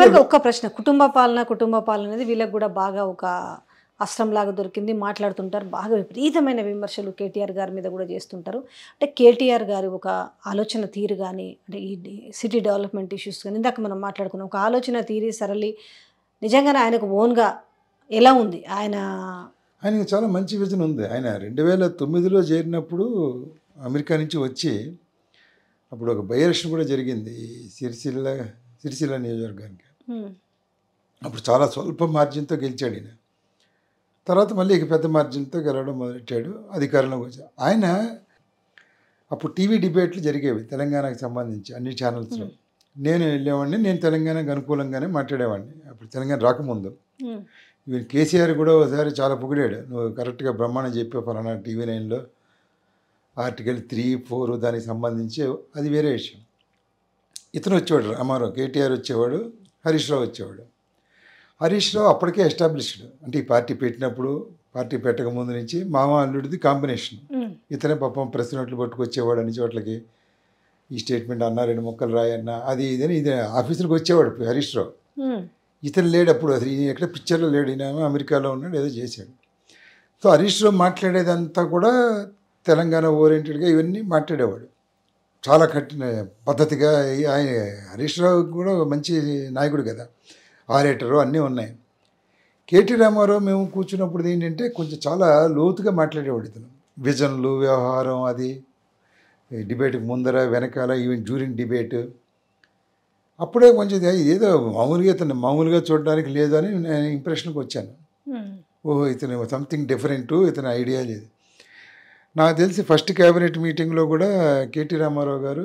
చివరిగా ఒక్క ప్రశ్న కుటుంబ పాలన కుటుంబ పాలన అనేది వీళ్ళకి కూడా బాగా ఒక అస్త్రంలాగా దొరికింది మాట్లాడుతుంటారు బాగా విపరీతమైన విమర్శలు కేటీఆర్ గారి మీద కూడా చేస్తుంటారు అంటే కేటీఆర్ గారి ఒక ఆలోచన తీరు కానీ అంటే ఈ సిటీ డెవలప్మెంట్ ఇష్యూస్ కానీ ఇందాక మనం మాట్లాడుకున్నాం ఒక ఆలోచన తీరి సరళి నిజంగానే ఆయనకు ఓన్గా ఎలా ఉంది ఆయన ఆయనకి చాలా మంచి విజన్ ఉంది ఆయన రెండు వేల తొమ్మిదిలో చేరినప్పుడు అమెరికా నుంచి వచ్చి అప్పుడు ఒక బై ఎలక్షన్ కూడా జరిగింది ఈ సిరిసిల్ల సిరిసిల్ల నియోజకవర్గానికి ఉమ్, అప్పుడు చాలా స్వల్ప మార్జిన్తో గెలిచాడు ఈయన తర్వాత మళ్ళీ ఇక పెద్ద మార్జిన్తో గెలవడం మొదలెట్టాడు అధికారంలోకి వచ్చాడు ఆయన అప్పుడు టీవీ డిబేట్లు జరిగేవి తెలంగాణకు సంబంధించి అన్ని ఛానల్స్లో నేను వెళ్ళేవాడిని నేను తెలంగాణకు అనుకూలంగానే మాట్లాడేవాడిని అప్పుడు తెలంగాణ రాకముందు ఉమ్, ఈవెన్ కేసీఆర్ కూడా ఒకసారి చాలా పొగిడాడు నువ్వు కరెక్ట్గా బ్రహ్మాండం చెప్పావు ఫలానా టీవీ నైన్లో ఆర్టికల్ త్రీ ఫోర్ దానికి సంబంధించి అది వేరే విషయం ఇతను వచ్చేవాడు రామారావు కేటీఆర్ వచ్చేవాడు హరీష్ రావు వచ్చేవాడు హరీష్ రావు అప్పటికే ఎస్టాబ్లిష్డ్ అంటే ఈ పార్టీ పెట్టినప్పుడు పార్టీ పెట్టక ముందు నుంచి మామ అల్లుడిది కాంబినేషన్ ఉమ్, ఇతనే పాపం ప్రెస్ నోట్లు పట్టుకొచ్చేవాడు అన్ని చోట్లకి ఈ స్టేట్మెంట్ అన్న రెండు మొక్కలు రాయన్న అది ఇదని ఇది ఆఫీసులకు వచ్చేవాడు హరీష్ రావు ఉమ్, ఇతను లేడు అప్పుడు అసలు ఈయన ఎక్కడ పిక్చర్లో లేడు ఈయన అమెరికాలో ఉన్నాడు ఏదో చేశాడు సో హరీష్ రావు మాట్లాడేదంతా కూడా తెలంగాణ ఓరియంటెడ్గా ఇవన్నీ మాట్లాడేవాడు చాలా కఠిన పద్ధతిగా ఈ ఆయన హరీష్ రావు కూడా ఒక మంచి నాయకుడు కదా ఆరేటరు అన్నీ ఉన్నాయి కేటీ రామారావు మేము కూర్చున్నప్పుడు ఏంటంటే కొంచెం చాలా లోతుగా మాట్లాడేవాడు ఇతను విజన్లు వ్యవహారం అది డిబేట్కి ముందర వెనకాల ఈవెన్ డ్యూరింగ్ డిబేట్ అప్పుడే కొంచెం ఇది ఏదో మామూలుగా ఇతను మామూలుగా చూడడానికి లేదు అని నేను ఇంప్రెషన్కి వచ్చాను ఉమ్, ఓహో ఇతను సంథింగ్ డిఫరెంట్ ఇతని ఐడియా లేదు నాకు తెలిసి ఫస్ట్ క్యాబినెట్ మీటింగ్లో కూడా కేటీ రామారావు గారు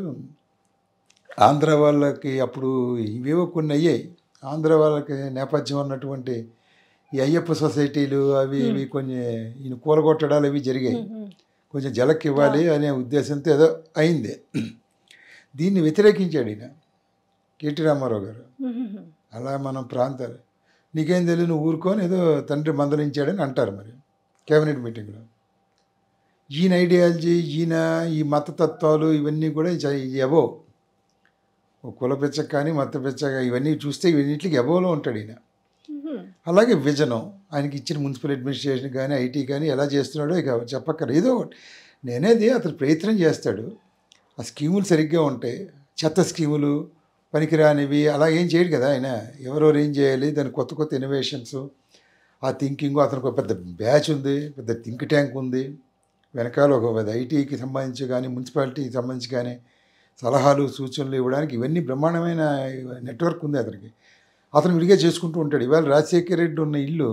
ఆంధ్ర వాళ్ళకి అప్పుడు ఇవేవో కొన్ని అయ్యాయి ఆంధ్ర వాళ్ళకి నేపథ్యం ఉన్నటువంటి ఈ అయ్యప్ప సొసైటీలు అవి ఇవి కొన్ని ఈయన కూలగొట్టడాలు అవి జరిగాయి ఉమ్, ఉమ్, కొంచెం జలక్ ఇవ్వాలి అనే ఉద్దేశంతో ఏదో అయింది దీన్ని వ్యతిరేకించాడు ఈయన కేటీ రామారావు గారు ఉమ్, ఉమ్, అలా మనం ప్రాంతాలు నీకేం తెలియదు నువ్వు ఊరుకొని ఏదో తండ్రి మందలించాడని అంటారు మరి కేబినెట్ మీటింగ్లో ఈయన ఐడియాలజీ ఈయన ఈ మతతత్వాలు ఇవన్నీ కూడా ఎవో కుల పిచ్చ కానీ మత పిచ్చ ఇవన్నీ చూస్తే ఇవన్నిటికి ఎబోలో ఉంటాడు ఈయన ఉమ్, అలాగే విజనం ఆయనకి ఇచ్చిన మున్సిపల్ అడ్మినిస్ట్రేషన్ కానీ ఐటీ కానీ ఎలా చేస్తున్నాడో ఇక చెప్పక్కర్ ఏదో ఒకటి. నేనేది అతను ప్రయత్నం చేస్తాడు ఆ స్కీములు సరిగ్గా ఉంటాయి చెత్త స్కీములు పనికిరానివి అలా ఏం చేయడు కదా ఆయన ఎవరెవరు ఏం చేయాలి దాని కొత్త కొత్త ఇన్నోవేషన్స్ ఆ థింకింగ్ అతనికి ఒక పెద్ద బ్యాచ్ ఉంది పెద్ద థింక్ ట్యాంక్ ఉంది వెనకాల ఒక పెద్ద ఐటీకి సంబంధించి కానీ మున్సిపాలిటీకి సంబంధించి కానీ సలహాలు సూచనలు ఇవ్వడానికి ఇవన్నీ బ్రహ్మాండమైన నెట్వర్క్ ఉంది అతనికి అతను విడిగా చేసుకుంటూ ఉంటాడు ఇవాళ రాజశేఖర రెడ్డి ఉన్న ఇల్లు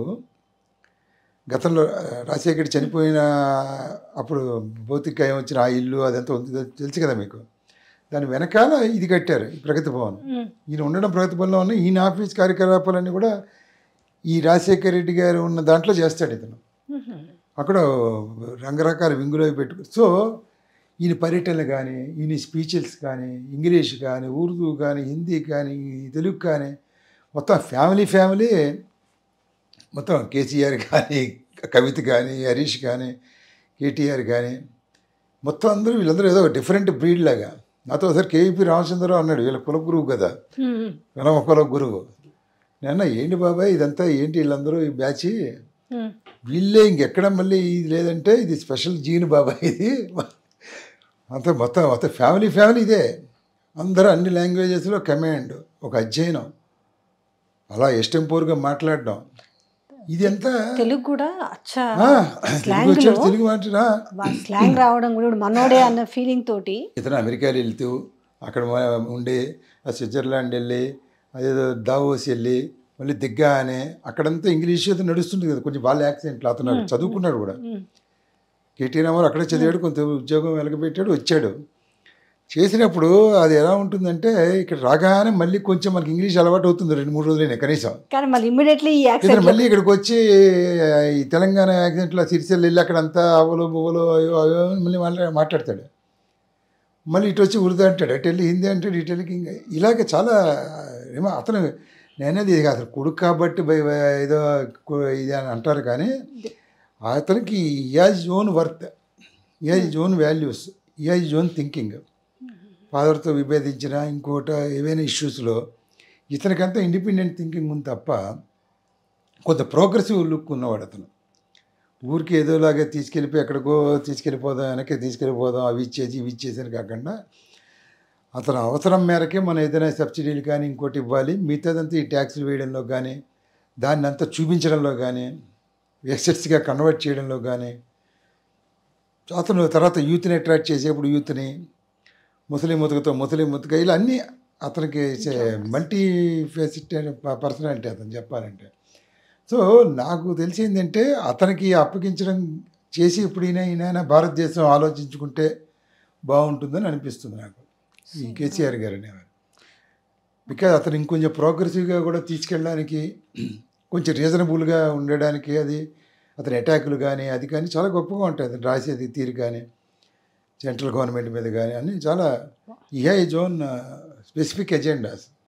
గతంలో ఆ, రాజశేఖర రెడ్డి చనిపోయిన అప్పుడు భౌతికాయం వచ్చిన ఆ ఇల్లు అదంతా ఉంది తెలుసు కదా మీకు దాని వెనకాల ఇది కట్టారు ఈ ప్రగతి భవన్ ఉమ్, ఈయన ఉండడం ప్రగతి భవన్లో ఉన్న ఈయన ఆఫీస్ కార్యకలాపాలన్నీ కూడా ఈ రాజశేఖర రెడ్డి గారు ఉన్న దాంట్లో చేస్తాడు ఇతను ఉమ్, అక్కడ రంగరకాల వింగులో పెట్టుకు సో ఈయన పర్యటనలు కానీ ఈయన స్పీచెస్ కానీ ఇంగ్లీష్ కానీ ఉర్దూ కానీ హిందీ కానీ తెలుగు కానీ మొత్తం ఫ్యామిలీ ఫ్యామిలీ మొత్తం కేసీఆర్ కానీ కవిత కానీ హరీష్ కానీ కేటీఆర్ కానీ మొత్తం అందరూ వీళ్ళందరూ ఏదో డిఫరెంట్ బ్రీడ్ లాగా నాతో ఒకసారి కేవీపీ రామచంద్రరావు అన్నాడు వీళ్ళ కుల గురువు కదా ఉమ్, వినమ కుల గురువు నేను ఏంటి బాబాయ్ ఇదంతా ఏంటి వీళ్ళందరూ ఈ బ్యాచ్ ఉమ్, వీళ్ళే ఇంకెక్కడ మళ్ళీ ఇది లేదంటే ఇది స్పెషల్ జీన్ బాబాయ్ ఇది అంత మొత్తం మొత్తం ఫ్యామిలీ ఫ్యామిలీ ఇదే అందరూ అన్ని లాంగ్వేజెస్లో కమాండ్ ఒక అధ్యయనం అలా ఎస్టెంపోర్గా మాట్లాడడం ఇది అంతా తెలుగు కూడా అచ్చా ఆ, తెలుగు స్లాంగ్ వచ్చాడు లో తెలుగు మాట్లాడా స్లాంగ్ రావడం కూడా ఇప్పుడు మనోడే అన్న ఫీలింగ్ తోటి ఇతను అమెరికాలో వెళ్తూ అక్కడ మ- ఉండి ఆ స్విట్జర్లాండ్ వెళ్ళి అదేదో దావోస్ వెళ్ళి మళ్ళీ దిగ్గా అని అక్కడంతా ఇంగ్లీష్ అయితే నడుస్తుంది కదా కొంచెం వాళ్ళ యాక్సెంట్లు అతను చదువుకున్నాడు కూడా ఉమ్, కేటీ రామారావు అక్కడే చదివాడు కొంత ఉద్యోగం వెలగబెట్టాడు వచ్చాడు చేసినప్పుడు అది ఎలా ఉంటుందంటే ఇక్కడ రాగానే మళ్ళీ కొంచెం మనకి ఇంగ్లీష్ అలవాటు అవుతుంది రెండు మూడు రోజులైనా కనీసం కానీ మళ్ళీ ఇమ్మీడియట్లీ ఈ ఇతను యాక్సెంట్ మళ్ళీ ఇక్కడికి వచ్చి ఈ తెలంగాణ యాక్సిడెంట్లో సిరిసిల్ల వెళ్ళి అక్కడంతా అవలో బువలో అయ్యో అయ్యో అని మళ్ళీ మాట్లా మాట్లాడతాడు మళ్ళీ ఇటు వచ్చి ఉర్దూ అంటాడు అటు వెళ్ళి హిందీ అంటాడు ఇటు వెళ్ళి ఇంకా ఇలాగ చాలా ఏమో అతను నేనేది ఇది అసలు కొడుకు కాబట్టి బై- బై- ఏదో కు- ఇది అని అంటారు కానీ అతనికి his own worth his own values his own thinking ఫాదర్తో విభేదించిన ఇంకోట ఏవైనా ఇష్యూస్లో ఇతనికంతా ఇండిపెండెంట్ థింకింగ్ ఉంది తప్ప కొంత ప్రోగ్రెసివ్ లుక్ ఉన్నవాడు అతను ఊరికి ఏదోలాగా తీసుకెళ్ళిపోయి ఎక్కడికో తీసుకెళ్ళిపోదాం వెనక్కి తీసుకెళ్ళిపోదాం అవి ఇచ్చేసి ఇవి ఇచ్చేసి అని కాకుండా అతను అవసరం మేరకే మనం ఏదైనా సబ్సిడీలు కానీ ఇంకోటి ఇవ్వాలి మిగతాదంతా ఈ ట్యాక్సులు వేయడంలో కానీ దాన్ని అంతా చూపించడంలో కానీ ఎసెట్స్గా కన్వర్ట్ చేయడంలో కానీ అతను తర్వాత యూత్ని అట్రాక్ట్ చేసేప్పుడు యూత్ని ముసలి ముతకతో ముసలి ముతక ఇలా అన్నీ అతనికి మల్టీ ఫేసిట్ పర్సనాలిటీ అతను చెప్పాలంటే సో నాకు తెలిసిందంటే అతనికి అప్పగించడం చేసి ఇప్పుడు ఈయన ఈయన భారతదేశం ఆలోచించుకుంటే బాగుంటుందని అనిపిస్తుంది నాకు ఈ కేసీఆర్ గారు అనేవారు బికాజ్ అతను ఇంకొంచెం ప్రోగ్రెసివ్గా కూడా తీసుకెళ్ళడానికి కొంచెం రీజనబుల్గా ఉండడానికి అది అతని అటాకులు కానీ అది కానీ చాలా గొప్పగా ఉంటాయి అతను రాసేది తీరు కానీ సెంట్రల్ గవర్నమెంట్ మీద కానీ అన్నీ చాలా ఈ హ్యా ఇజ్ ఓన్ స్పెసిఫిక్ ఎజెండాస్